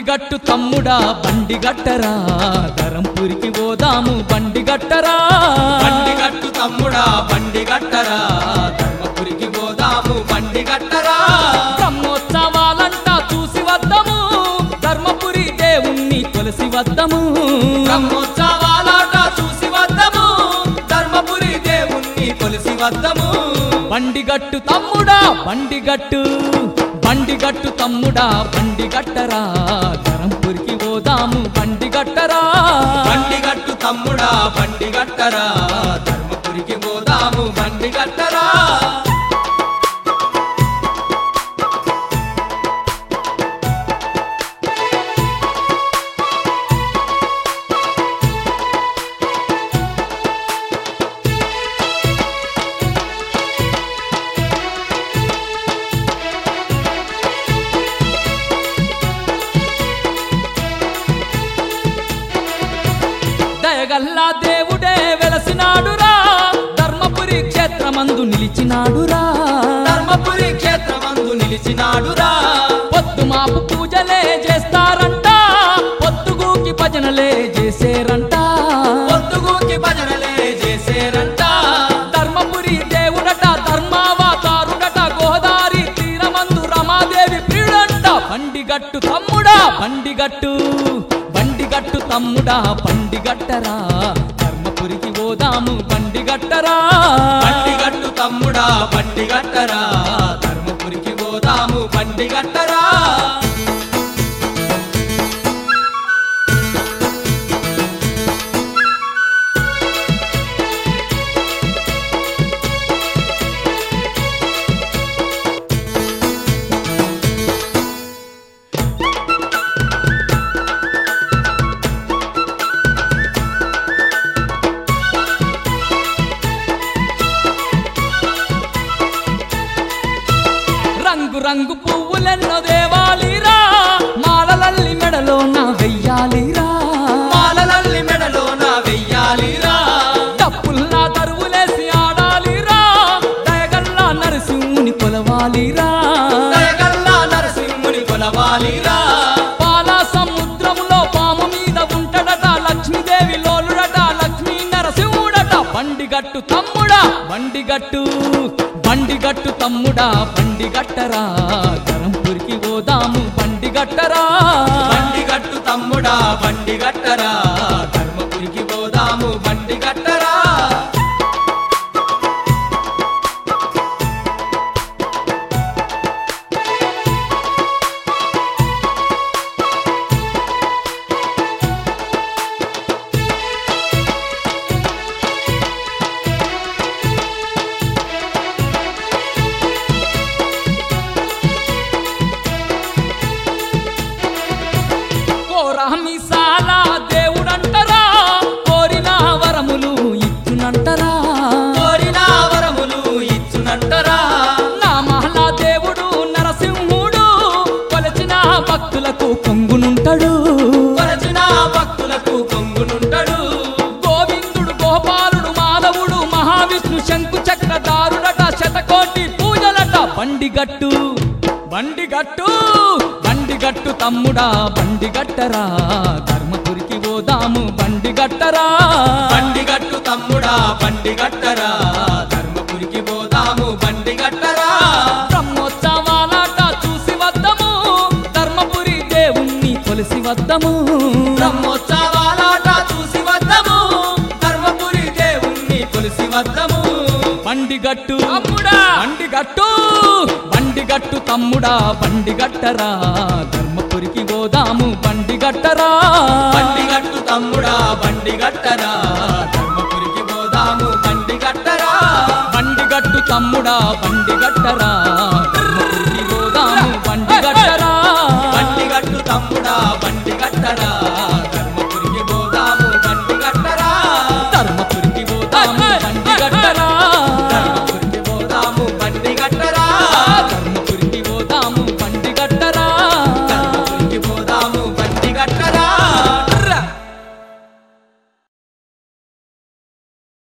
గట్టు తమ్ముడా బండి గట్టరా ధరంపురికి పోదాము బండి గట్టరా బండి గట్టు తమ్ముడా బండి గట్టరా ధర్మపురికి పోదాము బండి గట్టరా బ్రహ్మోత్సవాలంట చూసి వద్దము ధర్మపురి దేవుణ్ణి కొలసి వద్దము బ్రహ్మోత్సవాలాట చూసి వద్దము ధర్మపురి దేవుణ్ణి కొలిసి వద్దము బండి గట్టు తమ్ముడా బండి గట్టు బండి గట్టు తమ్ముడా బండి గట్టరా ధరంపురికి పోదాము బండి గట్టరా బండి గట్టు తమ్ముడా బండి గట్టరా ధర్మపురికి పోదాము బండి గట్టరా దయగల్లా దేవుడే వెలసినాడురా ధర్మపురి క్షేత్రమందు నిలిచినాడురా ధర్మపురి క్షేత్రమందు నిలిచినాడురా పొద్దు మాపు పూజలే చేస్తారంట పొద్దుగూకి భజనలే చేసేరంట పొద్దుగూకి భజనలే చేసేరంట ధర్మపురి దేవుడట ధర్మావతారుడట గోదారి తీరమందు రమాదేవి ప్రియుడంట బండిగట్టు తమ్ముడా బండిగట్టు బండిగట్టు తమ్ముడా బండిగట్టరా ధర్మపురికి పోదాము బండిగట్టరా బండి గట్టు తమ్ముడా బండి గట్టరా ధర్మపురికి పోదాము బండి గట్టరా రంగు రంగు పువ్వులెన్నో దేవాలిరా మాలలల్లి మెడలో నా వెయ్యాలిరా మాలలల్లి మెడలోన వెయ్యాలిరా డప్పుల్లా దరువులేసి ఆడాలిరా దయగల్లా నరసింహుని కొలవాలిరా దయగల్లా నరసింహుని కొలవాలిరా పాల సముద్రంలో పాము మీద ఉంటడట లక్ష్మీదేవి లోలుడట లక్ష్మీ నరసింహుడట బండిగట్టు తమ్ముడా బండిగట్టు బండిగట్టు తమ్ముడా బండిగట్టరా ధరంపురికి పోదాము బండిగట్టరా బండి గట్టు తమ్ముడా బండి గట్టరా ధర్మపురికి పోదాము బండి గట్టరా కోరామిసాల దేవుడంటరా కోరిన వరములు ఇచ్చునంటరా కోరిన వరములు ఇచ్చునంటరా నా మహలా దేవుడు నరసింహుడు కొలచిన భక్తులకు కొంగునుంటడు కొరచిన భక్తులకు పొంగునుంటడు గోవిందుడు గోపాలుడు మాధవుడు మహావిష్ణు శంకు చక్రధారుడట శతకోటి పూజలట బండిగట్టు బండిగట్టు బండిగట్టు తమ్ముడా బండిగట్టరా ధర్మపురికి పోదాము బండిగట్టరా బండి గట్టు తమ్ముడా బండి గట్టరా ధర్మపురికి పోదాము బండి గట్టరా బ్రహ్మోత్సవాలాట చూసి వద్దము ధర్మపురి దేవుణ్ణి కొలిసి వద్దము బ్రహ్మోత్సవాలాట చూసి వద్దము ధర్మపురి దేవుణ్ణి కొలిసి వద్దము బండిగట్టు తమ్ముడా బండిగట్టు బండిగట్టు తమ్ముడా బండిగట్టరా ధర్మపురికి పోదాము బండిగట్టరా బండి గట్టు తమ్ముడా బండి గట్టరా ధర్మపురికి పోదాము బండి గట్టరా బండిగట్టు తమ్ముడా బండిగట్టరా